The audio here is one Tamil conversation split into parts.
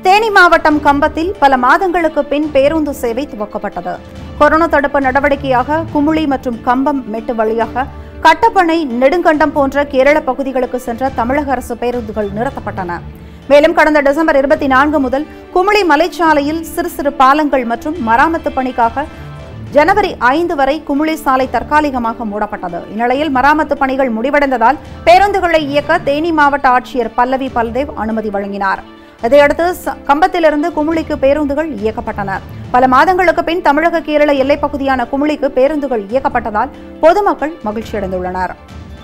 தேனி மாவட்டம் கம்பத்தில் பல மாதங்களுக்கு பின் பேருந்து சேவை துவக்கப்பட்டது கொரோனா தடுப்பு நடவடிக்கையாக குமுளி மற்றும் கம்பம் மெட்டு வழியாக கட்டப்பனை நெடுங்கண்டம் போன்ற கேரள பகுதிகளுக்கு சென்ற தமிழக அரசு பேருந்துகள் நிறுத்தப்பட்டன மேலும் கடந்த டிசம்பர் இருபத்தி நான்கு முதல் குமுளி மலைச்சாலையில் சிறு சிறு பாலங்கள் மற்றும் மராமத்து பணிக்காக ஜனவரி ஐந்து வரை குமுளி சாலை தற்காலிகமாக மூடப்பட்டது இந்நிலையில் மராமத்து பணிகள் முடிவடைந்ததால் பேருந்துகளை இயக்க தேனி மாவட்ட ஆட்சியர் பல்லவி பல்தேவ் அனுமதி வழங்கினார் இதையடுத்து ச- கம்பத்திலிருந்து குமுளிக்கு பேருந்துகள் இயக்கப்பட்டன பல மாதங்களுக்கு பின் தமிழக கேரள எல்லைப் பகுதியான குமுளிக்கு பேருந்துகள் இயக்கப்பட்டதால் பொதுமக்கள் மகிழ்ச்சியடைந்துள்ளனர்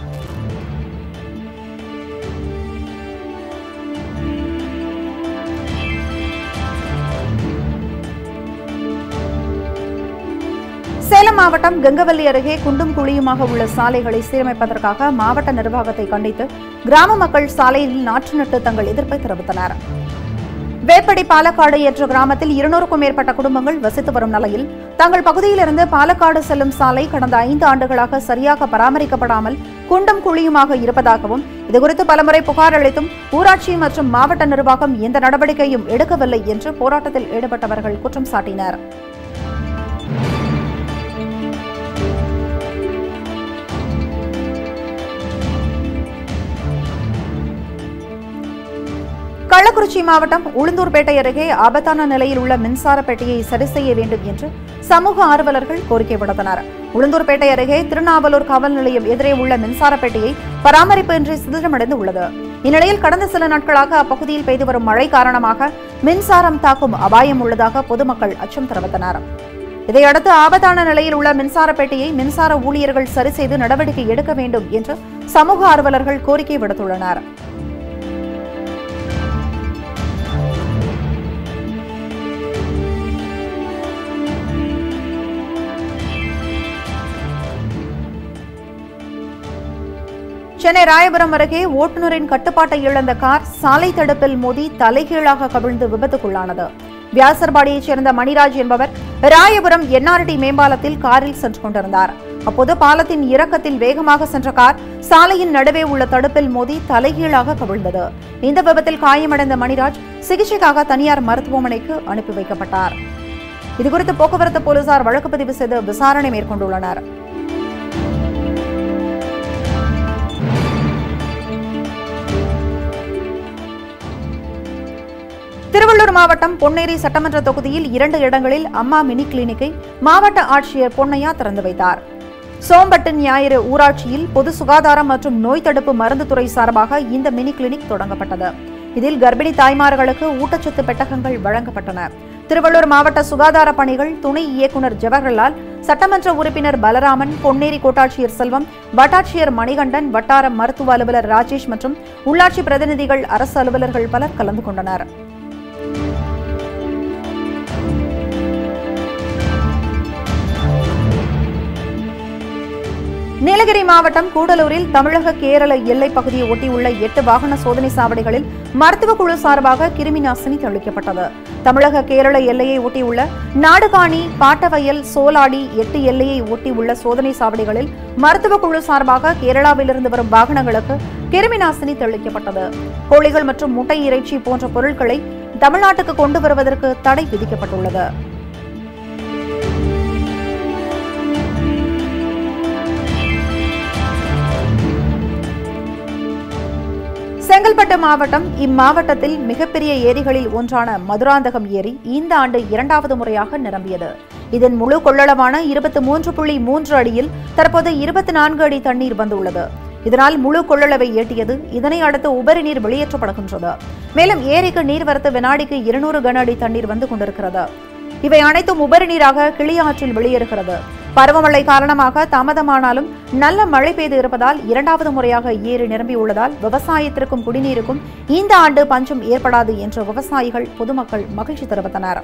சேலம் மாவட்டம் கங்கவல்லி அருகே குண்டும் குழியுமாக உள்ள சாலைகளை சீரமைப்பதற்காக மாவட்ட நிர்வாகத்தை கண்டித்து கிராம மக்கள் சாலையில் நாற்று நட்டு தங்கள் எதிர்ப்பை தெரிவித்தனர் வேப்படி பாலக்காடு என்ற கிராமத்தில் இருநூறுக்கும் மேற்பட்ட குடும்பங்கள் வசித்து வரும் நிலையில் தங்கள் பகுதியிலிருந்து பாலக்காடு செல்லும் சாலை கடந்த ஐந்து ஆண்டுகளாக சரியாக பராமரிக்கப்படாமல் குண்டும் குழியுமாக இருப்பதாகவும் இதுகுறித்து பலமுறை புகார் அளித்தும் ஊராட்சி மற்றும் மாவட்ட நிர்வாகம் எந்த நடவடிக்கையும் எடுக்கவில்லை என்று போராட்டத்தில் ஈடுபட்டவர்கள் குற்றம் சாட்டினர் கள்ளக்குறிச்சி மாவட்டம் உளுந்தூர்பேட்டை அருகே ஆபத்தான நிலையில் உள்ள மின்சார பெட்டியை சரி செய்ய வேண்டும் என்று சமூக ஆர்வலர்கள் கோரிக்கை விடுத்தனர் உளுந்தூர்பேட்டை அருகே திருநாவலூர் காவல் நிலையம் எதிரே உள்ள மின்சார பெட்டியை பராமரிப்பின்றி சிதிலமடைந்து உள்ளது இந்நிலையில் கடந்த சில நாட்களாக அப்பகுதியில் பெய்து வரும் மழை காரணமாக மின்சாரம் தாக்கும் அபாயம் உள்ளதாக பொதுமக்கள் அச்சம் தெரிவித்தனர் இதையடுத்து ஆபத்தான நிலையில் உள்ள மின்சார பெட்டியை மின்சார ஊழியர்கள் சரி செய்து நடவடிக்கை எடுக்க வேண்டும் என்று சமூக ஆர்வலர்கள் கோரிக்கை விடுத்துள்ளனர் சென்னை ராயபுரம் அருகே ஓட்டுநரின் கட்டுப்பாட்டை இழந்த கார் சாலை தடுப்பில் மோதி தலைகீழாக கவிழ்ந்து விபத்துக்குள்ளானது வியாசர்பாடியைச் சேர்ந்த மணிராஜ் என்பவர் ராயபுரம் என்ஆர்டி மேம்பாலத்தில் காரில் சென்று கொண்டிருந்தார் அப்போது பாலத்தின் இறக்கத்தில் வேகமாக சென்ற கார் சாலையின் நடுவே உள்ள தடுப்பில் மோதி தலைகீழாக கவிழ்ந்தது இந்த விபத்தில் காயமடைந்த மணிராஜ் சிகிச்சைக்காக தனியார் மருத்துவமனைக்கு அனுப்பி வைக்கப்பட்டார் இதுகுறித்து போக்குவரத்து போலீசார் வழக்கு பதிவு செய்து விசாரணை மேற்கொண்டுள்ளனர் திருவள்ளூர் மாவட்டம் பொன்னேரி சட்டமன்ற தொகுதியில் இரண்டு இடங்களில் அம்மா மினி கிளினிக்கை மாவட்ட ஆட்சியர் பொன்னையா திறந்து வைத்தார் சோம்பட்டு ஞாயிறு ஊராட்சியில் பொது சுகாதாரம் மற்றும் நோய் தடுப்பு மருந்து துறை சார்பாக இந்த மினி கிளினிக் தொடங்கப்பட்டது இதில் கர்ப்பிணி தாய்மார்களுக்கு ஊட்டச்சத்து பெட்டகங்கள் வழங்கப்பட்டன திருவள்ளூர் மாவட்ட சுகாதார பணிகள் துணை இயக்குநர் ஜவஹர்லால் சட்டமன்ற உறுப்பினர் பலராமன் பொன்னேரி கோட்டாட்சியர் செல்வம் வட்டாட்சியர் மணிகண்டன் வட்டார மருத்துவ அலுவலர் ராஜேஷ் மற்றும் உள்ளாட்சி பிரதிநிதிகள் அரசு அலுவலர்கள் பலர் கலந்து கொண்டனர் நீலகிரி மாவட்டம் கூடலூரில் தமிழக கேரள எல்லைப் பகுதியை ஒட்டியுள்ள எட்டு வாகன சோதனை சாவடிகளில் மருத்துவ குழு சார்பாக கிருமி நாசினி தெளிக்கப்பட்டது தமிழக கேரள எல்லையை ஒட்டியுள்ள நாடுகாணி பாட்டவயல் சோலாடி எட்டு எல்லையை ஒட்டியுள்ள சோதனை சாவடிகளில் மருத்துவ குழு சார்பாக கேரளாவிலிருந்து வரும் வாகனங்களுக்கு கிருமி நாசினி தெளிக்கப்பட்டது கோழிகள் மற்றும் முட்டை இறைச்சி போன்ற பொருட்களை தமிழ்நாட்டுக்கு கொண்டு வருவதற்கு தடை விதிக்கப்பட்டுள்ளது செங்கல்பட்டு மாவட்டம் இம்மாவட்டத்தில் மிகப்பெரிய ஏரிகளில் ஒன்றான மதுராந்தகம் ஏரி இந்த ஆண்டு இரண்டாவது முறையாக நிரம்பியது இதன் முழு கொள்ளளவான இருபத்தி மூன்று புள்ளி மூன்று அடியில் தற்போது இருபத்தி நான்கு அடி தண்ணீர் வந்துள்ளது இதனால் முழு கொள்ளளவை எட்டியது இதனை அடுத்து உபரி நீர் வெளியேற்றப்படுகின்றது மேலும் ஏரிக்கு நீர்வரத்து வினாடிக்கு இருநூறு கன அடி தண்ணீர் வந்து கொண்டிருக்கிறது இவை அனைத்தும் உபரி நீராக கிளியாற்றில் வெளியேறுகிறது பருவமழை காரணமாக தாமதமானாலும் நல்ல மழை பெய்து இருப்பதால் இரண்டாவது முறையாக ஏரி நிரம்பியுள்ளதால் விவசாயத்திற்கும் குடிநீருக்கும் இந்த ஆண்டு பஞ்சம் ஏற்படாது என்று விவசாயிகள் பொதுமக்கள் மகிழ்ச்சி தெரிவித்தனர்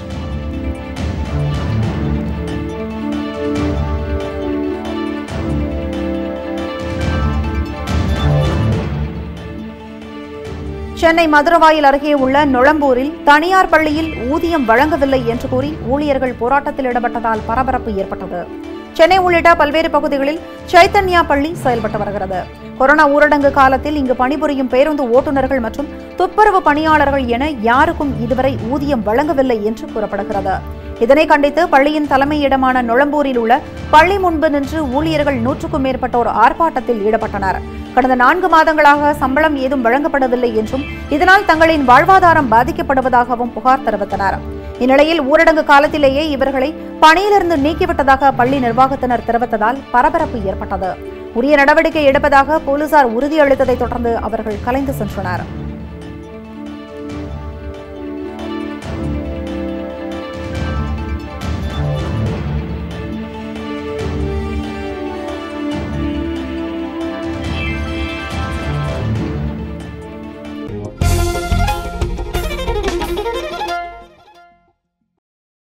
சென்னை மதுரவாயில் அருகே உள்ள நொளம்பூரில் தனியார் பள்ளியில் ஊதியம் வழங்கவில்லை என்று கூறி ஊழியர்கள் போராட்டத்தில் ஈடுபட்டதால் பரபரப்பு ஏற்பட்டது சென்னை உள்ளிட்ட பல்வேறு பகுதிகளில் சைத்தன்யா பள்ளி செயல்பட்டு வருகிறது கொரோனா ஊரடங்கு காலத்தில் இங்கு பணிபுரியும் பேருந்து ஓட்டுநர்கள் மற்றும் துப்புரவு பணியாளர்கள் என யாருக்கும் இதுவரை ஊதியம் வழங்கவில்லை என்று கூறப்படுகிறது இதனை கண்டித்து பள்ளியின் தலைமையிடமான நுழம்பூரில் உள்ள பள்ளி முன்பு நின்று ஊழியர்கள் நூற்றுக்கும் மேற்பட்டோர் ஆர்ப்பாட்டத்தில் ஈடுபட்டனர் கடந்த நான்கு மாதங்களாக சம்பளம் ஏதும் வழங்கப்படவில்லை என்றும் இதனால் தங்களின் வாழ்வாதாரம் பாதிக்கப்படுவதாகவும் புகார் தெரிவித்தனர் இந்நிலையில் ஊரடங்கு காலத்திலேயே இவர்களை பணியிலிருந்து நீக்கிவிட்டதாக பள்ளி நிர்வாகத்தினர் தெரிவித்ததால் பரபரப்பு ஏற்பட்டது உரிய நடவடிக்கை எடுப்பதாக போலீசார் உறுதியளித்ததைத் தொடர்ந்து அவர்கள் கலைந்து சென்றனர்